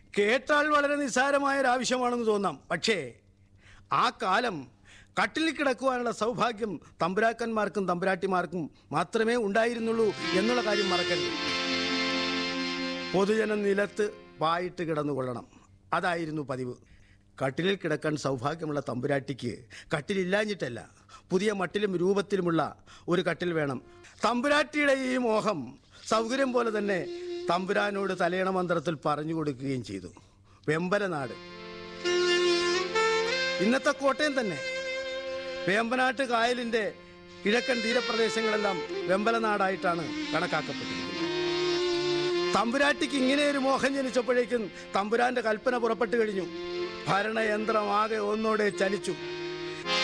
കേട്ടാൽ വളരെ നിസ്സാരമായ ഒരു ആവശ്യമാണെന്ന് തോന്നാം പക്ഷേ ആ കാലം കട്ടിലിൽ കിടക്കുവാനുള്ള സൗഭാഗ്യം തമ്പുരാക്കന്മാർക്കും തമ്പുരാട്ടിമാർക്കും മാത്രമേ ഉണ്ടായിരുന്നുള്ളൂ എന്നുള്ള കാര്യം മറക്കരുത് പൊതുജനം നിലത്ത് വായിട്ട് കിടന്നുകൊള്ളണം അതായിരുന്നു പതിവ് കട്ടിലിൽ കിടക്കാൻ സൗഭാഗ്യമുള്ള തമ്പുരാട്ടിക്ക് കട്ടിലില്ലാഞ്ഞിട്ടല്ല പുതിയ മട്ടിലും രൂപത്തിലുമുള്ള ഒരു കട്ടിൽ വേണം തമ്പുരാട്ടിയുടെ ഈ മോഹം സൗകര്യം പോലെ തന്നെ തമ്പുരാനോട് തലയണ മന്ത്രത്തിൽ പറഞ്ഞു കൊടുക്കുകയും ചെയ്തു വെമ്പലനാട് ഇന്നത്തെ കോട്ടയം തന്നെ വേമ്പനാട്ട് കായലിന്റെ കിഴക്കൻ തീരപ്രദേശങ്ങളെല്ലാം വെമ്പലനാടായിട്ടാണ് കണക്കാക്കപ്പെട്ടിരിക്കുന്നത് തമ്പുരാട്ടിക്ക് ഇങ്ങനെ ഒരു മോഹം ജനിച്ചപ്പോഴേക്കും തമ്പുരാന്റെ കൽപ്പന പുറപ്പെട്ടു കഴിഞ്ഞു ഭരണയന്ത്രം ആകെ ഒന്നോടെ ചലിച്ചു